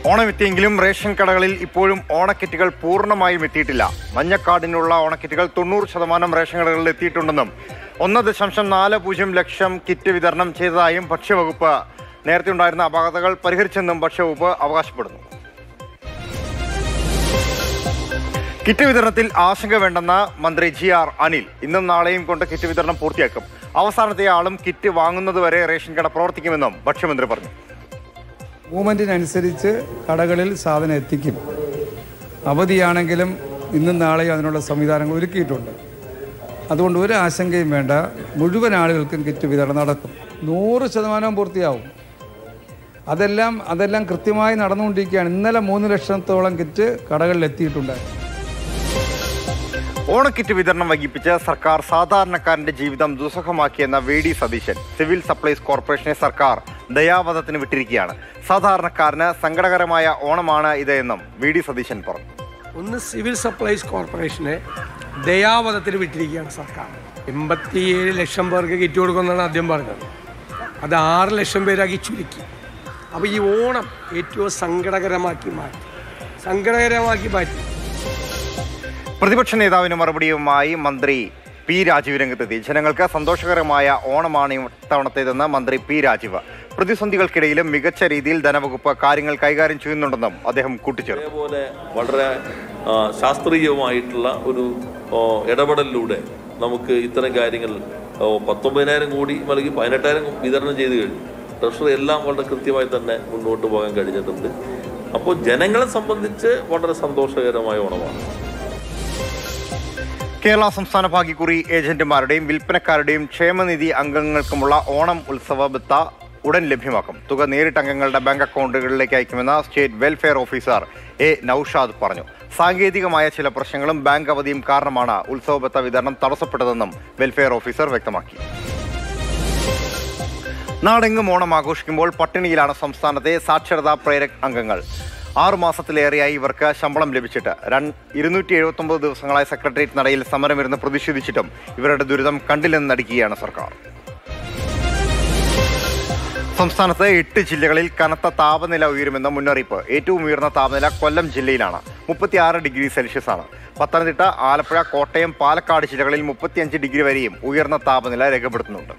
ഓണമെത്തിയെങ്കിലും ration കടകളിൽ ഇപ്പോഴും ഓണക്കിറ്റുകൾ പൂർണ്ണമായും എത്തിയിട്ടില്ല മഞ്ഞക്കാർഡിനുള്ള ഓണക്കിറ്റുകൾ തൊണ്ണൂറ് ശതമാനം റേഷൻ കടകളിൽ എത്തിയിട്ടുണ്ടെന്നും ഒന്ന് ദശാംശം നാല് പൂജ്യം ലക്ഷം കിറ്റ് വിതരണം ചെയ്തതായും ഭക്ഷ്യവകുപ്പ് നേരത്തെ ഉണ്ടായിരുന്ന അപാകതകൾ പരിഹരിച്ചെന്നും ഭക്ഷ്യവകുപ്പ് അവകാശപ്പെടുന്നു കിറ്റ് വിതരണത്തിൽ ആശങ്ക വേണ്ടെന്ന മന്ത്രി ജി ആർ അനിൽ ഇന്നും നാളെയും കൊണ്ട് കിറ്റ് വിതരണം പൂർത്തിയാക്കും അവസാനത്തെ ആളും കിറ്റ് വാങ്ങുന്നതുവരെ റേഷൻ കട പ്രവർത്തിക്കുമെന്നും ഭക്ഷ്യമന്ത്രി പറഞ്ഞു മൂവ്മെൻറ്റിനനുസരിച്ച് കടകളിൽ സാധനം എത്തിക്കും അവധിയാണെങ്കിലും ഇന്നും നാളെയും അതിനുള്ള സംവിധാനങ്ങൾ ഒരുക്കിയിട്ടുണ്ട് അതുകൊണ്ട് ഒരു ആശങ്കയും വേണ്ട മുഴുവൻ ആളുകൾക്കും കിറ്റ് വിതരണം നടക്കും നൂറ് ശതമാനം പൂർത്തിയാവും അതെല്ലാം അതെല്ലാം കൃത്യമായി നടന്നുകൊണ്ടിരിക്കുകയാണ് ഇന്നലെ മൂന്ന് ലക്ഷത്തോളം കിറ്റ് കടകളിൽ എത്തിയിട്ടുണ്ട് ഓണക്കിറ്റ് വിതരണം വൈകിപ്പിച്ച് സർക്കാർ സാധാരണക്കാരന്റെ ജീവിതം ദുസ്സഹമാക്കിയെന്ന V D Satheesan civil supplies കോർപ്പറേഷനെ സർക്കാർ ദയാവധത്തിന് വിട്ടിരിക്കുകയാണ് സാധാരണക്കാരന് സങ്കടകരമായ ഓണമാണ് ഇത് എന്നും വി ഡി സതീശൻ പറഞ്ഞു ഒന്ന് സിവിൽ സപ്ലൈസ് കോർപ്പറേഷനെ ദയാവധത്തിന് വിട്ടിരിക്കുകയാണ് സർക്കാർ എൺപത്തിയേഴ് ലക്ഷം പേർക്ക് കിറ്റ് കൊടുക്കുമെന്നാണ് ആദ്യം പറഞ്ഞത് അത് ആറ് ലക്ഷം പേരാക്കി ചുരുക്കി അപ്പോൾ ഈ ഓണം ഏറ്റവും സങ്കടകരമാക്കി മാറ്റി സങ്കടകരമാക്കി മാറ്റി പ്രതിപക്ഷ നേതാവിന് മറുപടിയുമായി മന്ത്രി പി രാജീവ് രംഗത്തെത്തി ജനങ്ങൾക്ക് സന്തോഷകരമായ ഓണമാണ് ഇത്തവണത്തേതെന്ന് മന്ത്രി പി രാജീവ് പ്രതിസന്ധികൾക്കിടയിലും മികച്ച രീതിയിൽ ധനവകുപ്പ് കാര്യങ്ങൾ കൈകാര്യം ചെയ്യുന്നുണ്ടെന്നും അദ്ദേഹം കൂട്ടിച്ചേർത്തു അതേപോലെ വളരെ ആ, ശാസ്ത്രീയമായിട്ടുള്ള ഒരു ഓ, ഇടപെടലിലൂടെ നമുക്ക് ഇത്തരം കാര്യങ്ങൾ ഓ, പത്തൊമ്പതിനായിരം കോടി അല്ലെങ്കിൽ പതിനെട്ടായിരം വിതരണം ചെയ്ത് കഴിഞ്ഞു ട്രഷറി എല്ലാം വളരെ കൃത്യമായി തന്നെ മുന്നോട്ട് പോകാൻ കഴിഞ്ഞിട്ടുണ്ട് അപ്പോൾ ജനങ്ങളെ സംബന്ധിച്ച് വളരെ സന്തോഷകരമായ ഓണമാണ് കേരള സംസ്ഥാന ഭാഗ്യക്കുറി ഏജന്റുമാരുടെയും വിൽപ്പനക്കാരുടെയും ക്ഷേമനിധി അംഗങ്ങൾക്കുമുള്ള ഓണം ഉത്സവ ബത്ത ഉടൻ ലഭ്യമാക്കും തുക നേരിട്ട് അംഗങ്ങളുടെ ബാങ്ക് അക്കൗണ്ടുകളിലേക്ക് അയക്കുമെന്ന് state welfare officer A Noushad പറഞ്ഞു സാങ്കേതികമായ ചില പ്രശ്നങ്ങളും ബാങ്ക് അവധിയും കാരണമാണ് ഉത്സവ ബത്ത വിതരണം തടസ്സപ്പെട്ടതെന്നും വെൽഫെയർ ഓഫീസർ വ്യക്തമാക്കി നാടെങ്ങും ഓണം ആഘോഷിക്കുമ്പോൾ പട്ടിണിയിലാണ് സംസ്ഥാനത്തെ സാക്ഷരതാ പ്രേരക് അംഗങ്ങൾ ആറു മാസത്തിലേറെയായി ഇവർക്ക് ശമ്പളം ലഭിച്ചിട്ട് രണ്ട് ഇരുന്നൂറ്റി എഴുപത്തൊമ്പത് ദിവസങ്ങളായി സെക്രട്ടേറിയറ്റ് നടയിൽ സമരമിരുന്ന് പ്രതിഷേധിച്ചിട്ടും ഇവരുടെ ദുരിതം കണ്ടില്ലെന്ന് നടിക്കുകയാണ് സർക്കാർ സംസ്ഥാനത്ത് എട്ട് ജില്ലകളിൽ കനത്ത താപനില ഉയരുമെന്ന മുന്നറിയിപ്പ് ഏറ്റവും ഉയർന്ന താപനില കൊല്ലം ജില്ലയിലാണ് മുപ്പത്തിയാറ് ഡിഗ്രി സെൽഷ്യസ് ആണ് പത്തനംതിട്ട ആലപ്പുഴ കോട്ടയം പാലക്കാട് ജില്ലകളിൽ മുപ്പത്തിയഞ്ച് ഡിഗ്രി വരെയും ഉയർന്ന താപനില രേഖപ്പെടുത്തുന്നുണ്ട്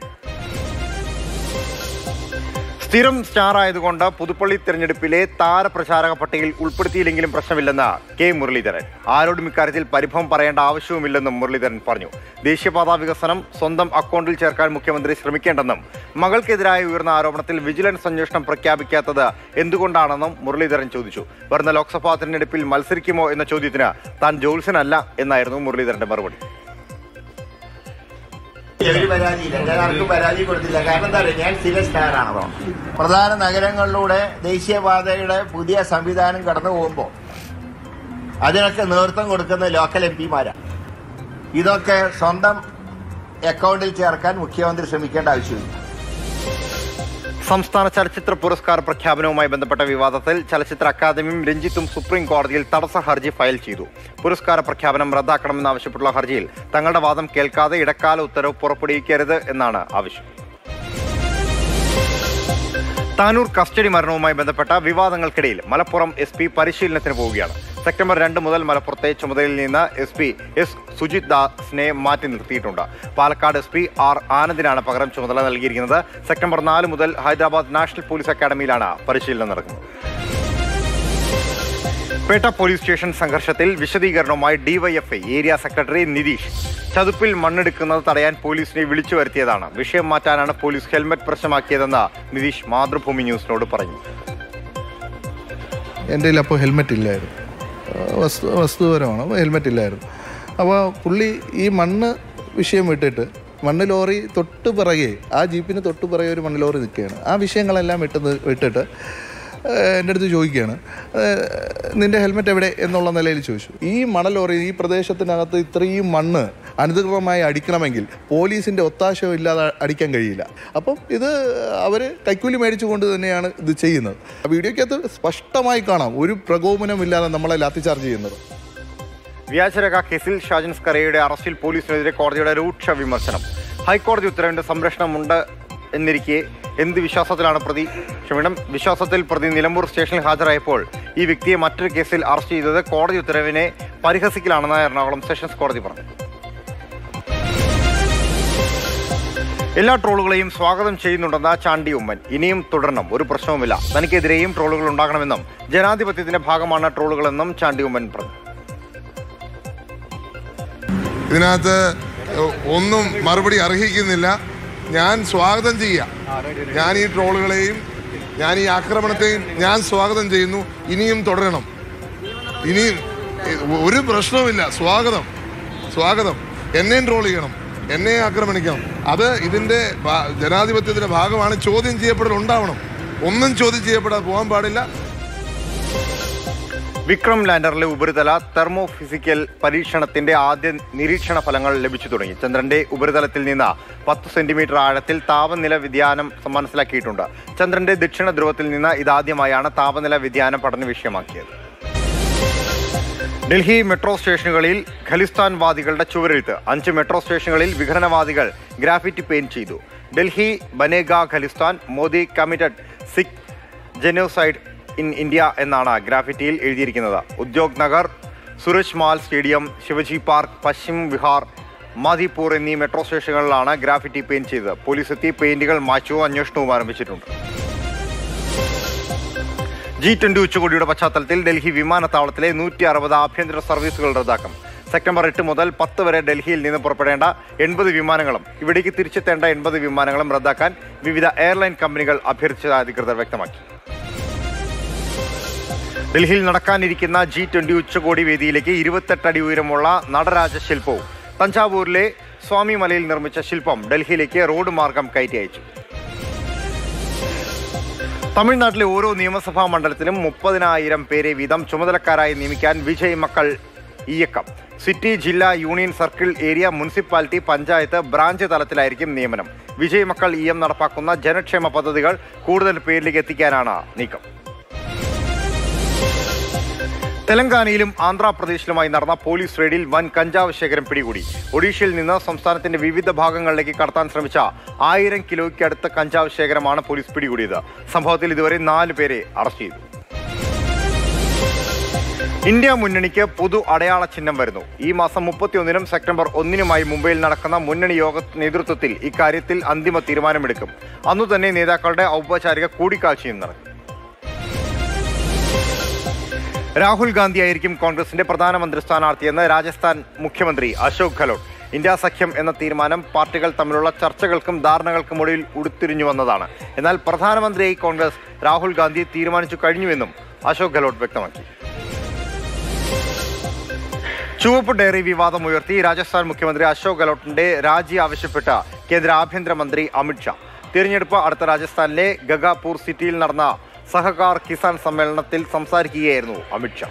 സ്ഥിരം സ്റ്റാർ ആയതുകൊണ്ട് പുതുപ്പള്ളി തെരഞ്ഞെടുപ്പിലെ താരപ്രചാരക പട്ടികയിൽ ഉൾപ്പെടുത്തിയില്ലെങ്കിലും പ്രശ്നമില്ലെന്ന് കെ മുരളീധരൻ ആരോടും ഇക്കാര്യത്തിൽ പരിഭവം പറയേണ്ട ആവശ്യവുമില്ലെന്നും മുരളീധരൻ പറഞ്ഞു ദേശീയപാതാ വികസനം സ്വന്തം അക്കൗണ്ടിൽ ചേർക്കാൻ മുഖ്യമന്ത്രി ശ്രമിക്കേണ്ടെന്നും മകൾക്കെതിരായ ഉയർന്ന ആരോപണത്തിൽ വിജിലൻസ് അന്വേഷണം പ്രഖ്യാപിക്കാത്തത് എന്തുകൊണ്ടാണെന്നും മുരളീധരൻ ചോദിച്ചു വരുന്ന ലോക്സഭാ തെരഞ്ഞെടുപ്പിൽ മത്സരിക്കുമോ എന്ന ചോദ്യത്തിന് താൻ ജോത്സ്യനല്ല എന്നായിരുന്നു മുരളീധരന്റെ മറുപടി ഒരു പരാതിയില്ല ഞാൻ ആർക്കും പരാതി കൊടുത്തില്ല കാരണം എന്താ പറയുക ഞാൻ സ്ഥിര സ്റ്റാറാണ് പ്രധാന നഗരങ്ങളിലൂടെ ദേശീയപാതയുടെ പുതിയ സംവിധാനം കടന്നു പോകുമ്പോൾ അതിനൊക്കെ നേതൃത്വം കൊടുക്കുന്ന ലോക്കൽ എം പിമാരാ ഇതൊക്കെ സ്വന്തം അക്കൗണ്ടിൽ ചേർക്കാൻ മുഖ്യമന്ത്രി ശ്രമിക്കേണ്ട ആവശ്യമില്ല സംസ്ഥാന ചലച്ചിത്ര പുരസ്കാര പ്രഖ്യാപനവുമായി ബന്ധപ്പെട്ട വിവാദത്തിൽ ചലച്ചിത്ര അക്കാദമിയും രഞ്ജിത്തും സുപ്രീം കോടതിയിൽ തടസ്സ ഹർജി ഫയൽ ചെയ്തു പുരസ്കാര പ്രഖ്യാപനം റദ്ദാക്കണമെന്നാവശ്യപ്പെട്ടുള്ള ഹർജിയിൽ തങ്ങളുടെ വാദം കേൾക്കാതെ ഇടക്കാല ഉത്തരവ് പുറപ്പെടുവിക്കരുത് എന്നാണ് ആവശ്യം താനൂർ കസ്റ്റഡി മരണവുമായി ബന്ധപ്പെട്ട വിവാദങ്ങൾക്കിടയിൽ മലപ്പുറം എസ് പി പരിശീലനത്തിന് പോവുകയാണ് സെപ്റ്റംബർ രണ്ട് മുതൽ മലപ്പുറത്തെ ചുമതലയിൽ നിന്ന് എസ് പി എസ് സുജിത് ദാസിനെ മാറ്റി നിർത്തിയിട്ടുണ്ട് പാലക്കാട് എസ് പി ആർ ആനന്ദിനാണ് പകരം ചുമതല നൽകിയിരിക്കുന്നത് സെപ്റ്റംബർ നാല് മുതൽ ഹൈദരാബാദ് നാഷണൽ പോലീസ് അക്കാദമിയിലാണ് പരിശീലനം നടക്കുന്നത് പേട്ട പോലീസ് സ്റ്റേഷൻ സംഘർഷത്തിൽ വിശദീകരണവുമായി ഡിവൈഎഫ്ഐ ഏരിയ സെക്രട്ടറി നിതീഷ് ചതുപ്പിൽ മണ്ണെടുക്കുന്നത് തടയാൻ പോലീസിനെ വിളിച്ചു വരുത്തിയതാണ് വിഷയം മാറ്റാനാണ് പോലീസ് ഹെൽമറ്റ് പ്രശ്നമാക്കിയതെന്ന് നിതീഷ് മാതൃഭൂമി ന്യൂസിനോട് പറഞ്ഞു എൻ്റെ കയ്യിൽ അപ്പോൾ ഹെൽമെറ്റ് ഇല്ലായിരുന്നു ആ, വസ്തു വസ്തുപരമാണ് അപ്പോൾ ഹെൽമെറ്റ് ഇല്ലായിരുന്നു അപ്പോൾ പുള്ളി ഈ മണ്ണ് വിഷയം വിട്ടിട്ട് മണ്ണ് ലോറി തൊട്ട് പിറകെ ആ ജീപ്പിന് തൊട്ട് പിറകെ ഒരു മണ്ണ് ലോറി നിൽക്കുകയാണ് ആ വിഷയങ്ങളെല്ലാം വിട്ടത് വിട്ടിട്ട് ആ, എൻ്റെ അടുത്ത് ചോദിക്കുകയാണ് ആ, നിൻ്റെ ഹെൽമെറ്റ് എവിടെ എന്നുള്ള നിലയിൽ ചോദിച്ചു ഈ മണൽ ലോറി ഈ പ്രദേശത്തിനകത്ത് ഇത്രയും മണ്ണ് അനധികൃതമായി അടിക്കണമെങ്കിൽ പോലീസിൻ്റെ ഒത്താശ ഇല്ലാതെ അടിക്കാൻ കഴിയില്ല അപ്പം ഇത് അവർ കൈക്കൂലി മേടിച്ചുകൊണ്ട് തന്നെയാണ് ഇത് ചെയ്യുന്നത് ആ വീഡിയോയ്ക്കകത്ത് സ്പഷ്ടമായി കാണാം ഒരു പ്രകോപനമില്ലാതെ നമ്മളെ ലാത്തിചാർജ് ചെയ്യുന്നത് വ്യാജരേഖ കേസിൽ ഷാജൻ സ്കറിയയുടെ അറസ്റ്റിൽ പോലീസിനെതിരെ കോടതിയുടെ രൂക്ഷ വിമർശനം ഹൈക്കോടതി ഉത്തരവിന്റെ സംരക്ഷണമുണ്ട് എന്നിരിക്കെ എന്ത് വിശ്വാസത്തിലാണ് പ്രതി ക്ഷമിക്കണം വിശ്വാസത്തിൽ പ്രതി നിലമ്പൂർ സ്റ്റേഷനിൽ ഹാജരായപ്പോൾ ഈ വ്യക്തിയെ മറ്റൊരു കേസിൽ അറസ്റ്റ് ചെയ്തത് കോടതി ഉത്തരവിനെ പരിഹസിക്കലാണെന്ന് എറണാകുളം സെഷൻസ് കോടതി പറഞ്ഞു എല്ലാ ട്രോളുകളെയും സ്വാഗതം ചെയ്യുന്നുണ്ടെന്ന ചാണ്ടി ഉമ്മൻ ഇനിയും തുടരണം ഒരു പ്രശ്നവുമില്ല തനിക്കെതിരെയും ട്രോളുകൾ ഉണ്ടാകണമെന്നും ജനാധിപത്യത്തിന്റെ ഭാഗമാണ് ട്രോളുകളെന്നും ചാണ്ടി ഉമ്മൻ പറഞ്ഞു ഇതിനകത്ത് ഒന്നും മറുപടി അർഹിക്കുന്നില്ല ഞാൻ സ്വാഗതം ചെയ്യാം ഞാൻ ഈ ട്രോളുകളെയും ഞാൻ ഈ ആക്രമണത്തെയും ഞാൻ സ്വാഗതം ചെയ്യുന്നു ഇനിയും തുടരണം ഇനിയും ഒരു പ്രശ്നവുമില്ല സ്വാഗതം സ്വാഗതം എന്നെയും ട്രോൾ ചെയ്യണം എന്നെ ആക്രമണിക്കണം അത് ഇതിന്റെ ഭാ- ജനാധിപത്യത്തിന്റെ ഭാഗമാണ് ചോദ്യം ചെയ്യപ്പെടൽ ഉണ്ടാവണം ഒന്നും ചോദ്യം ചെയ്യപ്പെടാതെ പോകാൻ പാടില്ല വിക്രം ലാൻഡറിലെ ഉപരിതല തെർമോ ഫിസിക്കൽ പരീക്ഷണത്തിന്റെ ആദ്യ നിരീക്ഷണ ഫലങ്ങൾ ലഭിച്ചു തുടങ്ങി ചന്ദ്രന്റെ ഉപരിതലത്തിൽ നിന്ന് പത്ത് സെന്റിമീറ്റർ ആഴത്തിൽ താപനില വ്യതിയാനം മനസ്സിലാക്കിയിട്ടുണ്ട് ചന്ദ്രന്റെ ദക്ഷിണ ധ്രുവത്തിൽ നിന്ന് ഇതാദ്യമായാണ് താപനില വ്യതിയാനം പഠന വിഷയമാക്കിയത് ഡൽഹി മെട്രോ സ്റ്റേഷനുകളിൽ ഖലിസ്ഥാൻവാദികളുടെ ചുവരെഴുത്ത് അഞ്ച് മെട്രോ സ്റ്റേഷനുകളിൽ വിഘടനവാദികൾ ഗ്രാഫിറ്റി പെയിന്റ് ചെയ്തു ഡൽഹി ബനേഗ Khalistan Modi committed Sikh genocide in India എന്നാണ് ഗ്രാഫിറ്റിയിൽ എഴുതിയിരിക്കുന്നത് ഉദ്യോഗ് നഗർ സുരജ് മാൽ സ്റ്റേഡിയം ശിവജി പാർക്ക് പശ്ചിം വിഹാർ മാധിപൂർ എന്നീ മെട്രോ സ്റ്റേഷനുകളിലാണ് ഗ്രാഫിറ്റി പെയിന്റ് ചെയ്തത് പോലീസ് എത്തി പെയിന്റുകൾ മാറ്റുകയോ അന്വേഷണവും ആരംഭിച്ചിട്ടുണ്ട് ജി ട്വന്റി ഉച്ചകോടിയുടെ പശ്ചാത്തലത്തിൽ ഡൽഹി വിമാനത്താവളത്തിലെ നൂറ്റി അറുപത് ആഭ്യന്തര സർവീസുകൾ റദ്ദാക്കും സെപ്റ്റംബർ എട്ട് മുതൽ പത്ത് വരെ ഡൽഹിയിൽ നിന്ന് പുറപ്പെടേണ്ട എൺപത് വിമാനങ്ങളും ഇവിടേക്ക് തിരിച്ചെത്തേണ്ട എൺപത് വിമാനങ്ങളും റദ്ദാക്കാൻ വിവിധ എയർലൈൻ കമ്പനികൾ അഭ്യർത്ഥിച്ചതായി അധികൃതർ വ്യക്തമാക്കി ഡൽഹിയിൽ നടക്കാനിരിക്കുന്ന ജി ട്വന്റി ഉച്ചകോടി വേദിയിലേക്ക് ഇരുപത്തെട്ട് അടി ഉയരമുള്ള നടരാജ ശില്പവും തഞ്ചാവൂരിലെ സ്വാമി മലയിൽ നിർമ്മിച്ച ശില്പം ഡൽഹിയിലേക്ക് റോഡ് മാർഗം കയറ്റി അയച്ചു തമിഴ്നാട്ടിലെ ഓരോ നിയമസഭാ മണ്ഡലത്തിലും മുപ്പതിനായിരം പേരെ വീതം ചുമതലക്കാരായി നിയമിക്കാൻ വിജയ് മക്കൾ ഇയക്കം സിറ്റി ജില്ലാ union circle area municipality panchayat branch തലത്തിലായിരിക്കും നിയമനം വിജയ് മക്കൾ ഇ എം നടപ്പാക്കുന്ന ജനക്ഷേമ പദ്ധതികൾ കൂടുതൽ പേരിലേക്ക് എത്തിക്കാനാണ് നീക്കം തെലങ്കാനയിലും ആന്ധ്രാപ്രദേശിലുമായി നടന്ന പോലീസ് റെയ്ഡിൽ വൻ കഞ്ചാവ് ശേഖരം പിടികൂടി ഒഡീഷയിൽ നിന്ന് സംസ്ഥാനത്തിന്റെ വിവിധ ഭാഗങ്ങളിലേക്ക് കടത്താൻ ശ്രമിച്ച ആയിരം കിലോയ്ക്ക് അടുത്ത കഞ്ചാവ് ശേഖരമാണ് പോലീസ് പിടികൂടിയത് സംഭവത്തിൽ ഇതുവരെ നാല് പേരെ അറസ്റ്റ് ചെയ്തു ഇന്ത്യ മുന്നണിക്ക് പൊതു അടയാള ചിഹ്നം വരുന്നു ഈ മാസം മുപ്പത്തിയൊന്നിനും സെപ്റ്റംബർ ഒന്നിനുമായി മുംബൈയിൽ നടക്കുന്ന മുന്നണി യോഗ നേതൃത്വത്തിൽ ഇക്കാര്യത്തിൽ അന്തിമ തീരുമാനമെടുക്കും അന്നു തന്നെ നേതാക്കളുടെ ഔപചാരിക കൂടിക്കാഴ്ചയും നടക്കും രാഹുൽ ഗാന്ധി ആയിരിക്കും കോൺഗ്രസിന്റെ പ്രധാനമന്ത്രി സ്ഥാനാർത്ഥിയെന്ന് രാജസ്ഥാൻ മുഖ്യമന്ത്രി അശോക് ഗെഹ്ലോട്ട് ഇന്ത്യ സഖ്യം എന്ന തീരുമാനം പാർട്ടികൾ തമ്മിലുള്ള ചർച്ചകൾക്കും ധാരണകൾക്കും ഒടുവിൽ ഉടുത്തിരിഞ്ഞു വന്നതാണ് എന്നാൽ പ്രധാനമന്ത്രിയായി കോൺഗ്രസ് രാഹുൽ ഗാന്ധി തീരുമാനിച്ചു കഴിഞ്ഞുവെന്നും അശോക് ഗെഹ്ലോട്ട് വ്യക്തമാക്കി ചുവപ്പ് ഡയറി വിവാദം ഉയർത്തി രാജസ്ഥാൻ മുഖ്യമന്ത്രി അശോക് ഗെഹ്ലോട്ടിന്റെ രാജി ആവശ്യപ്പെട്ട കേന്ദ്ര ആഭ്യന്തരമന്ത്രി അമിത്ഷാ തിരഞ്ഞെടുപ്പ് അടുത്ത രാജസ്ഥാനിലെ ഗഗാപൂർ സിറ്റിയിൽ നടന്ന സഹകാർ കിസാൻ സമ്മേളനത്തിൽ സംസാരിക്കുകയായിരുന്നു അമിത്ഷാ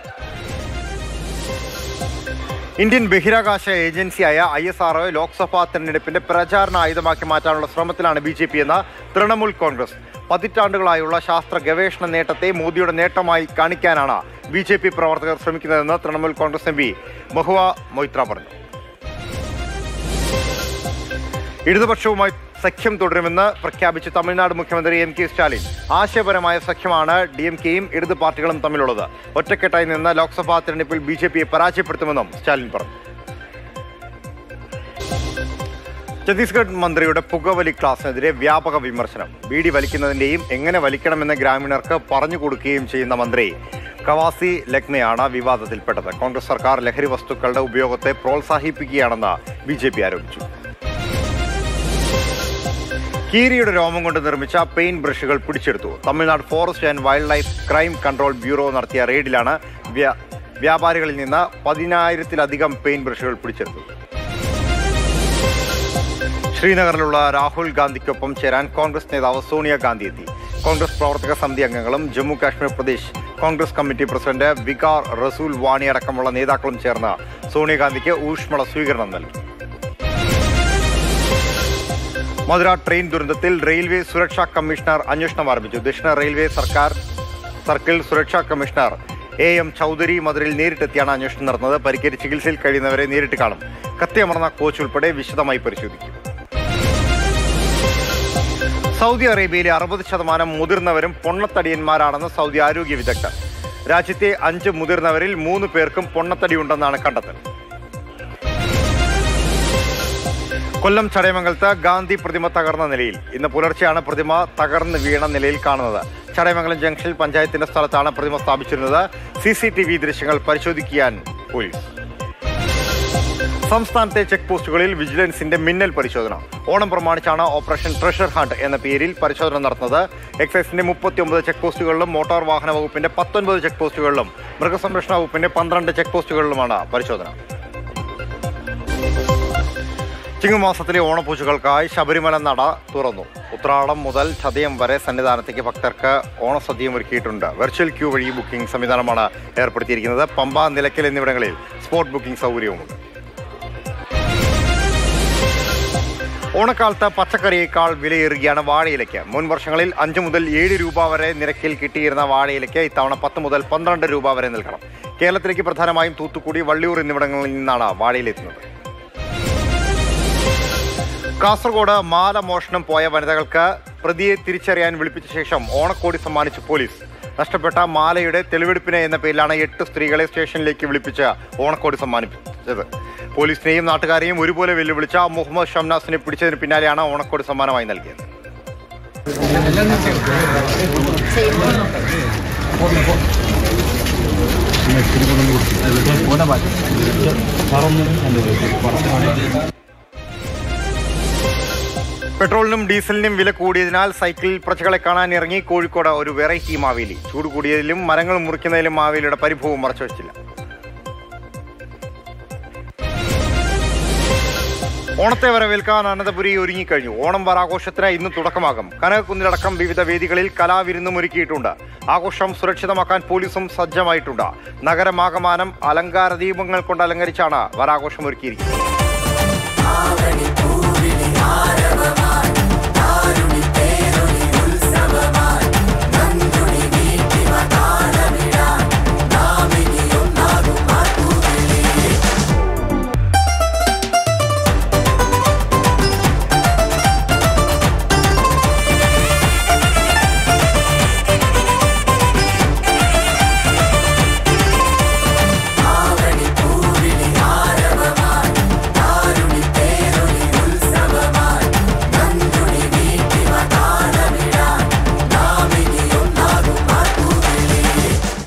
ഇന്ത്യൻ ബഹിരാകാശ ഏജൻസിയായ ഐ എസ് ആർ ലോക്സഭാ തെരഞ്ഞെടുപ്പിന്റെ പ്രചാരണ ആയുധമാക്കി മാറ്റാനുള്ള ശ്രമത്തിലാണ് ബി ജെ പി എന്ന തൃണമൂൽ കോൺഗ്രസ് പതിറ്റാണ്ടുകളായുള്ള ശാസ്ത്ര ഗവേഷണ നേട്ടത്തെ മോദിയുടെ നേട്ടമായി കാണിക്കാനാണ് ബി ജെ പി പ്രവർത്തകർ ശ്രമിക്കുന്നതെന്ന് തൃണമൂൽ കോൺഗ്രസ് എം പി മഹുവ മൊയ്ത്ര പറഞ്ഞു ഇടതുപക്ഷവുമായി സഖ്യം തുടരുമെന്ന് പ്രഖ്യാപിച്ച് തമിഴ്നാട് മുഖ്യമന്ത്രി എം കെ സ്റ്റാലിൻ ആശയപരമായ സഖ്യമാണ് ഡി എം കെയും ഇടത് പാർട്ടികളും തമ്മിലുള്ളത് ഒറ്റക്കെട്ടായി നിന്ന് ലോക്സഭാ തെരഞ്ഞെടുപ്പിൽ ബി ജെ പിയെ പരാജയപ്പെടുത്തുമെന്നും സ്റ്റാലിൻ പറഞ്ഞു ഛത്തീസ്ഗഡ് മന്ത്രിയുടെ പുകവലി ക്ലാസിനെതിരെ വ്യാപക വിമർശനം ബീഡി വലിക്കുന്നതിന്റെയും എങ്ങനെ വലിക്കണമെന്ന് ഗ്രാമീണർക്ക് പറഞ്ഞു കൊടുക്കുകയും ചെയ്യുന്ന മന്ത്രി കവാസി ലക്നയാണ് വിവാദത്തിൽപ്പെട്ടത് കോൺഗ്രസ് സർക്കാർ ലഹരി വസ്തുക്കളുടെ ഉപയോഗത്തെ പ്രോത്സാഹിപ്പിക്കുകയാണെന്ന് ബി ജെ പി ആരോപിച്ചു കീരിയുടെ രോമം കൊണ്ട് നിർമ്മിച്ച പെയിന്റ് ബ്രഷുകൾ പിടിച്ചെടുത്തു Tamil Nadu forest and wildlife crime control bureau നടത്തിയ റെയ്ഡിലാണ് വ്യാ- വ്യാപാരികളിൽ നിന്ന് പതിനായിരത്തിലധികം പെയിന്റ് ബ്രഷുകൾ പിടിച്ചെടുത്തത് ശ്രീനഗറിലുള്ള രാഹുൽ ഗാന്ധിക്കൊപ്പം ചേരാൻ കോൺഗ്രസ് നേതാവ് സോണിയാഗാന്ധി എത്തി കോൺഗ്രസ് പ്രവർത്തക സമിതി അംഗങ്ങളും ജമ്മു കാശ്മീർ പ്രദേശ് കോൺഗ്രസ് കമ്മിറ്റി പ്രസിഡന്റ് വികാർ റസൂൽ വാണി അടക്കമുള്ള നേതാക്കളും ചേർന്ന് സോണിയാഗാന്ധിക്ക് ഊഷ്മള സ്വീകരണം നൽകി മധുര ട്രെയിൻ ദുരന്തത്തിൽ റെയിൽവേ സുരക്ഷാ കമ്മീഷണർ അന്വേഷണം ആരംഭിച്ചു ദക്ഷിണ റെയിൽവേ സർക്കാർ സർക്കിൾ സുരക്ഷാ കമ്മീഷണർ എ എം ചൗധരി മധുരയിൽ നേരിട്ടെത്തിയാണ് അന്വേഷണം നടന്നത് പരിക്കേറ്റ് ചികിത്സയിൽ കഴിയുന്നവരെ നേരിട്ട് കാണും കത്തിയമർന്ന കോച്ച് ഉൾപ്പെടെ വിശദമായി പരിശോധിക്കും സൗദി അറേബ്യയിലെ അറുപത് ശതമാനം മുതിർന്നവരും പൊണ്ണത്തടിയന്മാരാണെന്ന് സൗദി ആരോഗ്യ വിദഗ്ധർ രാജ്യത്തെ അഞ്ച് മുതിർന്നവരിൽ മൂന്ന് പേർക്കും പൊണ്ണത്തടിയുണ്ടെന്നാണ് കണ്ടെത്തൽ കൊല്ലം ചടയമംഗലത്ത് ഗാന്ധി പ്രതിമ തകർന്ന നിലയിൽ ഇന്ന് പുലർച്ചെയാണ് പ്രതിമ തകർന്ന് വീണ നിലയിൽ കാണുന്നത് ചടയമംഗലം ജംഗ്ഷനിൽ പഞ്ചായത്തിന്റെ സ്ഥലത്താണ് പ്രതിമ സ്ഥാപിച്ചിരുന്നത് സി സി ടി വി ദൃശ്യങ്ങൾ പരിശോധിക്കാൻ പോലീസ് സംസ്ഥാനത്തെ ചെക്ക് പോസ്റ്റുകളിൽ വിജിലൻസിന്റെ മിന്നൽ പരിശോധന ഓണം പ്രമാണിച്ചാണ് ഓപ്പറേഷൻ ട്രഷർ ഹണ്ട് എന്ന പേരിൽ പരിശോധന നടത്തുന്നത് എക്സൈസിന്റെ മുപ്പത്തിയൊമ്പത് ചെക്ക് പോസ്റ്റുകളിലും മോട്ടോർ വാഹന വകുപ്പിന്റെ പത്തൊൻപത് ചെക്ക് പോസ്റ്റുകളിലും മൃഗസംരക്ഷണ വകുപ്പിന്റെ പന്ത്രണ്ട് ചെക്ക് പോസ്റ്റുകളിലുമാണ് പരിശോധന ചിങ്ങമാസത്തിലെ ഓണപ്പൂജകൾക്കായി ശബരിമല നട തുറന്നു ഉത്രാടം മുതൽ ചതയം വരെ സന്നിധാനത്തേക്ക് ഭക്തർക്ക് ഓണസദ്യയും ഒരുക്കിയിട്ടുണ്ട് വെർച്വൽ ക്യൂ വഴി ബുക്കിംഗ് സംവിധാനമാണ് ഏർപ്പെടുത്തിയിരിക്കുന്നത് പമ്പ നിലയ്ക്കൽ എന്നിവിടങ്ങളിൽ സ്പോട്ട് ബുക്കിംഗ് സൗകര്യവുമുണ്ട് ഓണക്കാലത്ത് പച്ചക്കറിയേക്കാൾ വിലയേറുകയാണ് വാഴയിലയ്ക്ക് മുൻ വർഷങ്ങളിൽ അഞ്ച് മുതൽ ഏഴ് രൂപ വരെ നിരക്കിൽ കിട്ടിയിരുന്ന വാഴയിലയ്ക്ക് ഇത്തവണ പത്ത് മുതൽ പന്ത്രണ്ട് രൂപ വരെ നൽകണം കേരളത്തിലേക്ക് പ്രധാനമായും തൂത്തുക്കുടി വള്ളിയൂർ എന്നിവിടങ്ങളിൽ നിന്നാണ് വാഴയിലെത്തുന്നത് കാസർഗോഡ് മാല മോഷണം പോയ വനിതകൾക്ക് പ്രതിയെ തിരിച്ചറിയാൻ വിളിപ്പിച്ച ശേഷം ഓണക്കോടി സമ്മാനിച്ച് പോലീസ് നഷ്ടപ്പെട്ട മാലയുടെ തെളിവെടുപ്പിന് എന്ന പേരിലാണ് എട്ട് സ്ത്രീകളെ സ്റ്റേഷനിലേക്ക് വിളിപ്പിച്ച് ഓണക്കോടി സമ്മാനിച്ചത് പോലീസിനെയും നാട്ടുകാരെയും ഒരുപോലെ വെല്ലുവിളിച്ച മുഹമ്മദ് ഷംനാസിനെ പിടിച്ചതിന് പിന്നാലെയാണ് ഓണക്കോടി സമ്മാനമായി നൽകിയത് പെട്രോളിനും ഡീസലിനും വില കൂടിയതിനാൽ സൈക്കിൾ പ്രജകളെ കാണാൻ ഇറങ്ങി കോഴിക്കോട് ഒരു വെറൈറ്റി മാവേലി ചൂട് കൂടിയതിലും മരങ്ങൾ മുറിക്കുന്നതിലും മാവേലിയുടെ പരിഭവം മറച്ചുവെച്ചില്ല ഓണത്തെ വരവേൽക്കാൻ അനന്തപുരി ഒരുങ്ങിക്കഴിഞ്ഞു ഓണം വാരാഘോഷത്തിന് ഇന്ന് തുടക്കമാകും കനകക്കുന്നിലടക്കം വിവിധ വേദികളിൽ കലാവിരുന്നും ഒരുക്കിയിട്ടുണ്ട് ആഘോഷം സുരക്ഷിതമാക്കാൻ പോലീസും സജ്ജമായിട്ടുണ്ട് നഗരമാകമാനം അലങ്കാര ദീപങ്ങൾ കൊണ്ട് അലങ്കരിച്ചാണ് വരാഘോഷം ഒരുക്കിയിരിക്കുന്നത്